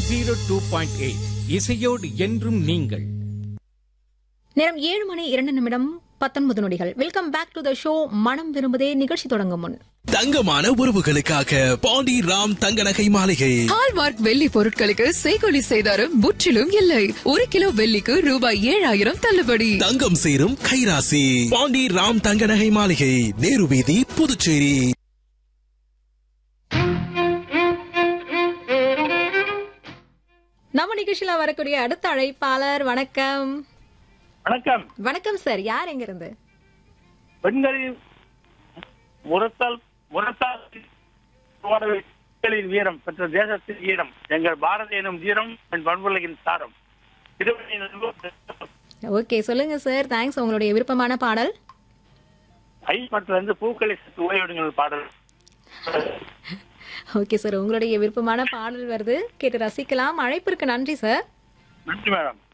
zero two point eight இசையோடு என்றும் நீங்கள் நேரம் ஏழு மணி இரண்டு நிமிடம் பத்தொன்பது நொடிகள் welcome back to the show மனம் விரும்புதே நிகழ்ச்சி தொடங்கும் முன் தங்கமான உறவுகளுக்காக பாண்டி ராம் தங்க நகை மாளிகை ஹால்மார்க் வெள்ளி பொருட்களுக்கு செய்கொலி செய்தாரும் முற்றிலும் இல்லை ஒரு கிலோ வெள்ளிக்கு ரூபாய் ஏழாயிரம் தள்ளுபடி தங்கம் சேரும் கைராசி பாண்டி ராம் தங்க நகை மாளிகை நேரு வீதி புதுச்சேரி நம்ம நிகழ்ச்சியில வரக்கூடிய அடுத்த அழைப்பாளர் வணக்கம் வணக்கம் வணக்கம் சார் யார் எங்க இருந்து பெண்களின் முரத்தால் முரத்தால் பெண்களின் வீரம் பெற்ற தேசத்தின் ஈரம் எங்கள் பாரத எனும் தீரம் என் பண்புலகின் சாரம் திருவண்ணி ஓகே சொல்லுங்க சார் தேங்க்ஸ் உங்களுடைய விருப்பமான பாடல் ஐ மற்றும் வந்து பூக்களை சற்று ஓய்விடுங்கள் பாடல் ஓகே சார் உங்களுடைய விருப்பமான பாடல் வருது கேட்டு ரசிக்கலாம் அழைப்பிற்கு நன்றி சார் நன்றி மேடம்